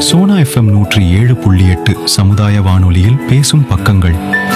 Sona FM நூற்றி ஏழு புள்ளி எட்டு சமுதாய வானொலியில் பேசும் பக்கங்கள்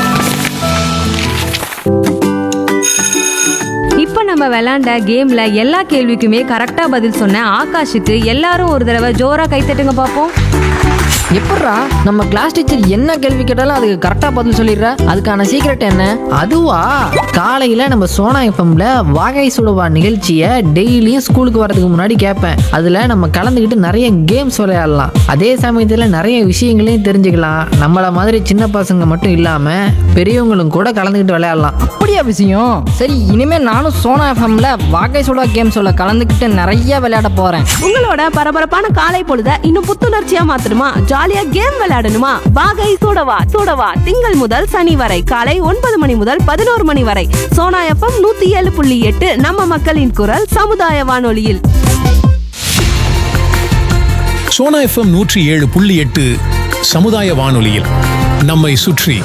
இப்போ நம்ம விளையாண்ட கேம்ல எல்லா கேள்விக்குமே கரெக்டா பதில் சொன்ன ஆகாஷுக்கு எல்லாரும் ஒரு தடவை ஜோரா கைத்தட்டுங்க பார்ப்போம் எப்பட்றா நம்ம கிளாஸ் டீச்சர் என்ன கேள்வி கேட்டாலும் அதுக்கு கரெக்டாக பதில் சொல்லிடுற அதுக்கான சீக்ரெட் என்ன அதுவா காலையில் நம்ம சோனா எஃப்எம்ல வாகை சுடுவா நிகழ்ச்சியை டெய்லியும் ஸ்கூலுக்கு வரதுக்கு முன்னாடி கேட்பேன் அதில் நம்ம கலந்துக்கிட்டு நிறைய கேம்ஸ் விளையாடலாம் அதே சமயத்தில் நிறைய விஷயங்களையும் தெரிஞ்சுக்கலாம் நம்மள மாதிரி சின்ன பசங்க மட்டும் இல்லாமல் பெரியவங்களும் கூட கலந்துக்கிட்டு விளையாடலாம் அப்படியா விஷயம் சரி இனிமே நானும் சோனா எஃப்எம்ல வாகை சுடா கேம்ஸோட கலந்துக்கிட்டு நிறைய விளையாட போறேன் உங்களோட பரபரப்பான காலை பொழுத இன்னும் புத்துணர்ச்சியா மாத்தணுமா ஜாலியா கேம் விளையாடணுமா வாகை சூடவா சூடவா திங்கள் முதல் சனி வரை காலை ஒன்பது மணி முதல் பதினோரு மணி வரை சோனா எஃப்எம் நூத்தி ஏழு புள்ளி எட்டு நம்ம மக்களின் குரல் சமுதாய வானொலியில் சோனா எஃப்எம் நூற்றி ஏழு புள்ளி எட்டு சமுதாய வானொலியில் நம்மை சுற்றி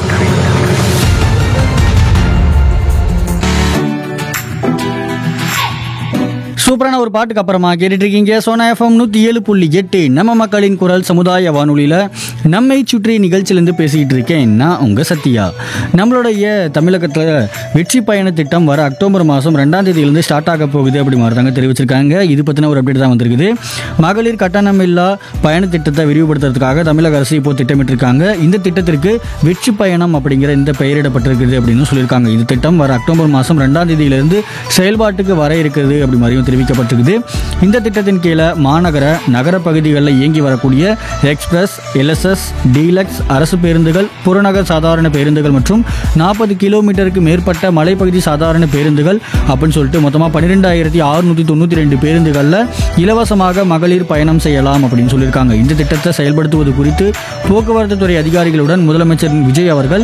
சூப்பரான ஒரு பாட்டுக்கு அப்புறமா கேட்டுட்டு இருக்கீங்க சோனா எஃப்எம் நூற்றி ஏழு புள்ளி எட்டு நம்ம மக்களின் குரல் சமுதாய வானொலியில் நம்மை சுற்றி நிகழ்ச்சியிலேருந்து பேசிக்கிட்டு இருக்கேன் நான் உங்கள் சத்யா நம்மளுடைய தமிழகத்தில் வெற்றி பயண திட்டம் வர அக்டோபர் மாதம் ரெண்டாம் தேதியிலேருந்து ஸ்டார்ட் ஆக போகுது அப்படி மாதிரி தாங்க தெரிவிச்சிருக்காங்க இது பற்றின ஒரு அப்டேட் தான் வந்திருக்குது மகளிர் கட்டணமில்லா பயண திட்டத்தை விரிவுபடுத்துறதுக்காக தமிழக அரசு இப்போ திட்டமிட்டிருக்காங்க இந்த திட்டத்திற்கு வெற்றி பயணம் அப்படிங்கிற இந்த பெயரிடப்பட்டிருக்குது அப்படின்னு சொல்லியிருக்காங்க இந்த திட்டம் வர அக்டோபர் மாதம் ரெண்டாம் தேதியிலிருந்து செயல்பாட்டுக்கு வர இருக்குது அப்படி மாதிரியும் தெரிவிக்கப்பட்டிருக்குது இந்த திட்டத்தின் கீழே மாநகர நகர பகுதிகளில் இயங்கி வரக்கூடிய எக்ஸ்பிரஸ் எல்எஸ்எஸ் டீலக்ஸ் அரசு பேருந்துகள் புறநகர் சாதாரண பேருந்துகள் மற்றும் நாற்பது கிலோமீட்டருக்கு மேற்பட்ட மலைப்பகுதி சாதாரண பேருந்துகள் அப்படின்னு சொல்லிட்டு மொத்தமாக பன்னிரெண்டாயிரத்தி அறுநூற்றி தொண்ணூற்றி ரெண்டு பேருந்துகளில் இலவசமாக மகளிர் பயணம் செய்யலாம் அப்படின்னு சொல்லியிருக்காங்க இந்த திட்டத்தை செயல்படுத்துவது குறித்து போக்குவரத்து துறை அதிகாரிகளுடன் முதலமைச்சர் விஜய் அவர்கள்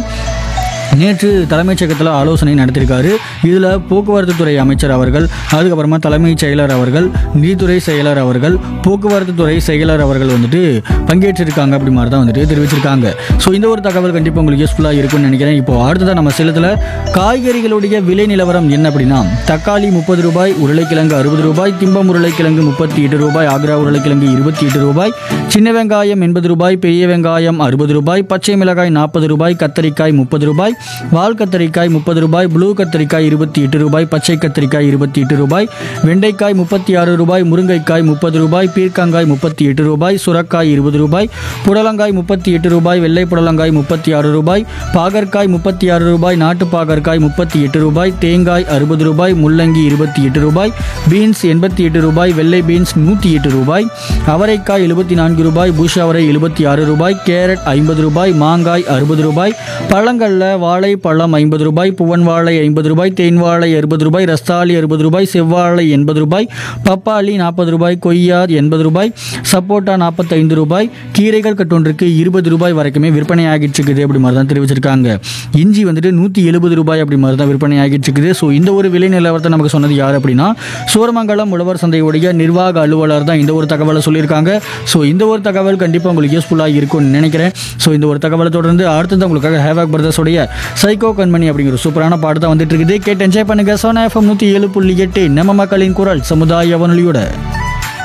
நேற்று தலைமைச் செயலகத்தில் ஆலோசனை நடத்தியிருக்காரு இதில் போக்குவரத்து துறை அமைச்சர் அவர்கள் அதுக்கப்புறமா தலைமைச் செயலர் அவர்கள் நிதித்துறை செயலர் அவர்கள் போக்குவரத்து துறை செயலர் அவர்கள் வந்துட்டு பங்கேற்றிருக்காங்க அப்படி மாதிரி தான் வந்துட்டு தெரிவிச்சிருக்காங்க ஸோ இந்த ஒரு தகவல் கண்டிப்பாக உங்களுக்கு யூஸ்ஃபுல்லாக இருக்கும்னு நினைக்கிறேன் இப்போ அடுத்ததாக நம்ம சேலத்தில் காய்கறிகளுடைய விலை நிலவரம் என்ன அப்படின்னா தக்காளி முப்பது ரூபாய் உருளைக்கிழங்கு அறுபது ரூபாய் திம்பம் உருளைக்கிழங்கு முப்பத்தி எட்டு ரூபாய் ஆக்ரா உருளைக்கிழங்கு இருபத்தி எட்டு ரூபாய் சின்ன வெங்காயம் எண்பது ரூபாய் பெரிய வெங்காயம் அறுபது ரூபாய் பச்சை மிளகாய் நாற்பது ரூபாய் கத்தரிக்காய் முப்பது ரூபாய் வால் கத்தரிக்காய் முப்பது ரூபாய் ப்ளூ கத்தரிக்காய் இருபத்தி எட்டு ரூபாய் பச்சை கத்தரிக்காய் இருபத்தி எட்டு ரூபாய் வெண்டைக்காய் முப்பத்தி ஆறு ரூபாய் முருங்கைக்காய் முப்பது ரூபாய் பீர்க்கங்காய் முப்பத்தி எட்டு ரூபாய் சுரக்காய் இருபது ரூபாய் புடலங்காய் முப்பத்தி எட்டு ரூபாய் வெள்ளை புடலங்காய் முப்பத்தி ஆறு ரூபாய் பாகற்காய் முப்பத்தி ஆறு ரூபாய் நாட்டு பாகற்காய் முப்பத்தி எட்டு ரூபாய் தேங்காய் அறுபது ரூபாய் முள்ளங்கி இருபத்தி எட்டு ரூபாய் பீன்ஸ் எண்பத்தி எட்டு ரூபாய் வெள்ளை பீன்ஸ் நூற்றி எட்டு ரூபாய் அவரைக்காய் எழுபத்தி நான்கு ரூபாய் புஷ் அவரை எழுபத்தி ஆறு ரூபாய் கேரட் ஐம்பது ரூபாய் மாங்காய் அறுபது ரூபாய் பழங்கள்ல வாழை பழம் ஐம்பது ரூபாய் புவன் வாழை ஐம்பது ரூபாய் தேன் வாழை அறுபது ரூபாய் ரஸ்தாளி அறுபது ரூபாய் செவ்வாழை எண்பது ரூபாய் பப்பாளி நாற்பது ரூபாய் கொய்யா எண்பது ரூபாய் சப்போட்டா நாற்பத்தைந்து ரூபாய் கீரைகள் கட்டொன்றுக்கு இருபது ரூபாய் வரைக்குமே விற்பனை ஆகிட்டு இருக்குது அப்படி மாதிரி தான் தெரிவிச்சிருக்காங்க இஞ்சி வந்துட்டு நூற்றி எழுபது ரூபாய் அப்படி மாதிரி தான் விற்பனை ஆகிட்டு இருக்குது ஸோ இந்த ஒரு விலை நிலவரத்தை நமக்கு சொன்னது யார் அப்படின்னா சூரமங்கலம் உழவர் சந்தையுடைய நிர்வாக அலுவலர் தான் இந்த ஒரு தகவலை சொல்லியிருக்காங்க ஸோ இந்த ஒரு தகவல் கண்டிப்பாக உங்களுக்கு யூஸ்ஃபுல்லாக இருக்கும்னு நினைக்கிறேன் ஸோ இந்த ஒரு தகவலை தொடர்ந்து அடுத்தது உங்களுக்காக ஹேவாக் பிரதர்ஸோடைய சைக்கோ கண்மணி அப்படிங்கிற சூப்பரான பாட்டு தான் வந்துட்டு இருக்குது கேட்டு என்ஜாய் பண்ணுங்க சோனா எஃப்எம் நூற்றி ஏழு புள்ளி எட்டு நம்ம மக்களின் குரல் சமுதாய வானொலியோட